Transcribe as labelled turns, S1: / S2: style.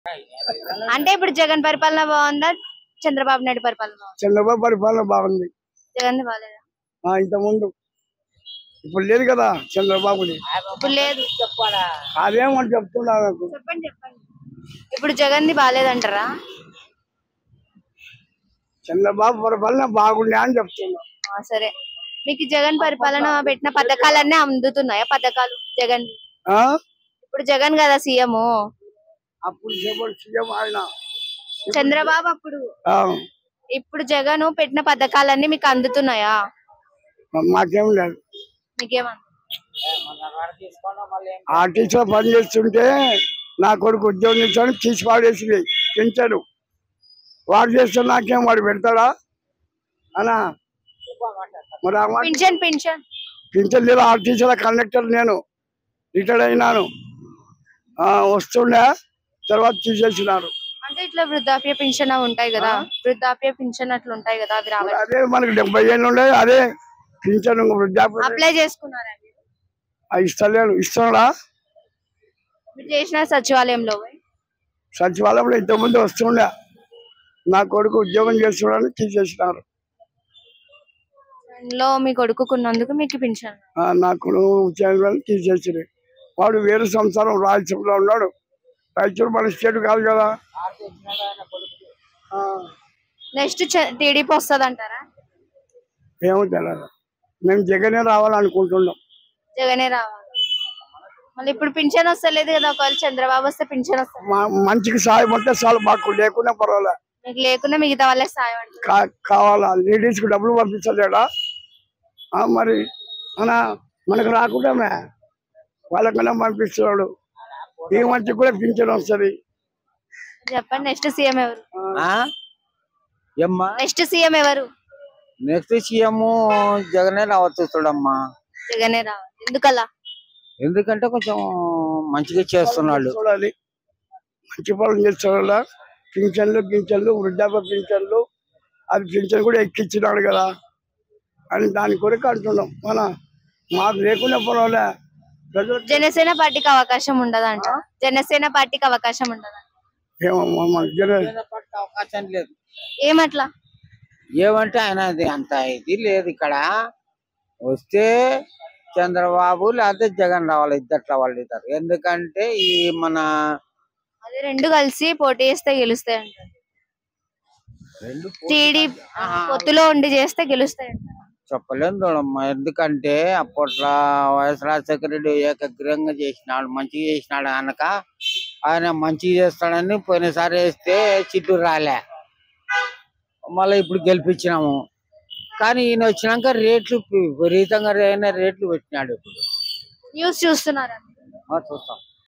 S1: అంటే ఇప్పుడు జగన్ పరిపాలన బాగుందా చంద్రబాబు నాయుడు పరిపాలన బాగుందా
S2: చంద్రబాబు పరిపాలన బాగుంది
S1: జగన్ బాగాలేదా
S2: ఆ, ఇంత ముందు ఇప్పుడు లేదు కదా చంద్రబాబుది
S1: ఇప్పుడు లేదు
S2: అదేమని చెప్తున్నా నాకు
S1: చెప్పండి చెప్పండి ఇప్పుడు జగన్ది బాగాలేదంటారా
S2: చంద్రబాబు పరిపాలన బాగుండే అని చెప్తున్నా
S1: ఆ, సరే మీకు జగన్ పరిపాలన పెట్టిన పథకాలన్నీ అందుతున్నాయా పథకాలు జగన్
S2: ఆ?
S1: ఇప్పుడు జగన్ కదా సీఎం
S2: అప్పుడు చెప్పండి సీఎం ఆయన
S1: చంద్రబాబు అప్పుడు
S2: ఆ,
S1: ఇప్పుడు జగన్ పెట్టిన పథకాలన్నీ మీకు అందుతున్నాయా
S2: మాకేం లేదు
S1: మీకేమన్నా
S2: ఆ టీచర్ పని చేస్తుంటే నా కొడుకు ఉద్యోగం ఇచ్చాను తీసి పాడేసి పెంచాడు వాడు చేస్తే నాకేం వాడు పెడతాడా అనా మరి ఆ మాట
S1: పింఛన్ పింఛన్
S2: పింఛన్ లేదు ఆ టీచర్ కండక్టర్ నేను రిటైర్డ్ అయినాను ఆ, వస్తుండే తర్వాత తీసేసినారు
S1: అంటే ఇట్లా వృద్ధాప్య పింఛన్ అవి ఉంటాయి కదా వృద్ధాప్య పింఛన్ అట్లా ఉంటాయి కదా అవి రావాలి
S2: అదే మనకి డెబ్బై ఏళ్ళు ఉండే అదే పింఛన్ వృద్ధాప్య
S1: అప్లై చేసుకున్నారా మీరు?
S2: ఆ, ఇస్తలేను ఇస్తున్నాడా
S1: మీరు చేసిన సచివాలయంలో పోయి?
S2: సచివాలయంలో ఇంతకుముందు వస్తుండే నా కొడుకు ఉద్యోగం చేస్తున్నాడని తీసేసినారు
S1: దానిలో మీ కొడుకుకున్నందుకు మీకు పింఛన్
S2: ఆ, నాకు ఉద్యోగం తీసేసి వాడు వేరే సంవత్సరం రాయచూరులో ఉన్నాడు రాయచూరు మన స్టేట్ కాదు కదా ఆ,
S1: నెక్స్ట్ టీడీపీ వస్తుంది అంటారా
S2: ఏమో తెలియదు మేము జగనే రావాలనుకుంటున్నాం
S1: జగనే రావాలి మళ్ళీ ఇప్పుడు పింఛన్ వస్తలేదు కదా ఒకవేళ చంద్రబాబు వస్తే పింఛన్ వస్తుంది
S2: మా మంచికి సాయం ఉంటే చాలు మాకు లేకుండా పర్వాలే
S1: మీకు లేకుండా మిగతా వాళ్ళకి సాయం అంటారు
S2: కా కావాలా లేడీస్కి డబ్బులు పంపించలేడా ఆ, మరి మన మనకు రాకుండామే వాళ్ళకన్నా పంపిస్తున్నాడు ఈ మంచికి కూడా పింఛన్ వస్తుంది
S1: చెప్పండి నెక్స్ట్ సీఎం ఎవరు
S3: ఆ? ఏమ్మా
S1: నెక్స్ట్ సీఎం ఎవరు
S3: నెక్స్ట్ సీఎం జగనే రావచ్చు చూడమ్మా
S1: జగనే రావాలి ఎందుకలా
S3: ఎందుకంటే కొంచెం మంచిగా చేస్తున్నాడు
S2: చూడాలి మంచి పనులు చేస్తున్నాడా పింఛన్లు పింఛన్లు వృద్ధాప్య పింఛన్లు అది పింఛన్ కూడా ఎక్కించినాడు కదా అని దాని కొరకు అంటున్నాం మన మాకు లేకుండా పర్వాలే ప్రజలకు
S1: జనసేన పార్టీకి అవకాశం ఉండదంట జనసేన పార్టీకి అవకాశం ఉండదంట
S2: ఏమమ్మా మనకి జన-
S3: అవకాశం లేదు
S1: ఏమట్లా
S3: ఏమంటే ఆయన అది అంత ఇది లేదు ఇక్కడ వస్తే చంద్రబాబు లేకపోతే జగన్ రావాలి ఇద్దట్ల వాళ్ళు ఇద్దరు ఎందుకంటే ఈ మన
S1: అదే రెండు కలిసి పోటీ చేస్తే గెలుస్తాయి అంటారు
S3: రెండు
S1: టీడీ పొత్తులో ఉండి చేస్తే గెలుస్తాయి అంటారు
S3: చెప్పలేము చూడమ్మా ఎందుకంటే అప్పట్లో వైఎస్ రాజశేఖర రెడ్డి ఏకగ్రీవంగా చేసినాడు మంచిగా చేసినాడు అనక ఆయన మంచిగా చేస్తాడని పోయినసారి వేస్తే చిట్టు రాలే మళ్ళీ ఇప్పుడు గెలిపించినాము కానీ ఈయన వచ్చినాక రేట్లు విపరీతంగా అయిన రేట్లు పెట్టినాడు ఇప్పుడు
S1: న్యూస్ చూస్తున్నారా
S3: ఆ, చూస్తాం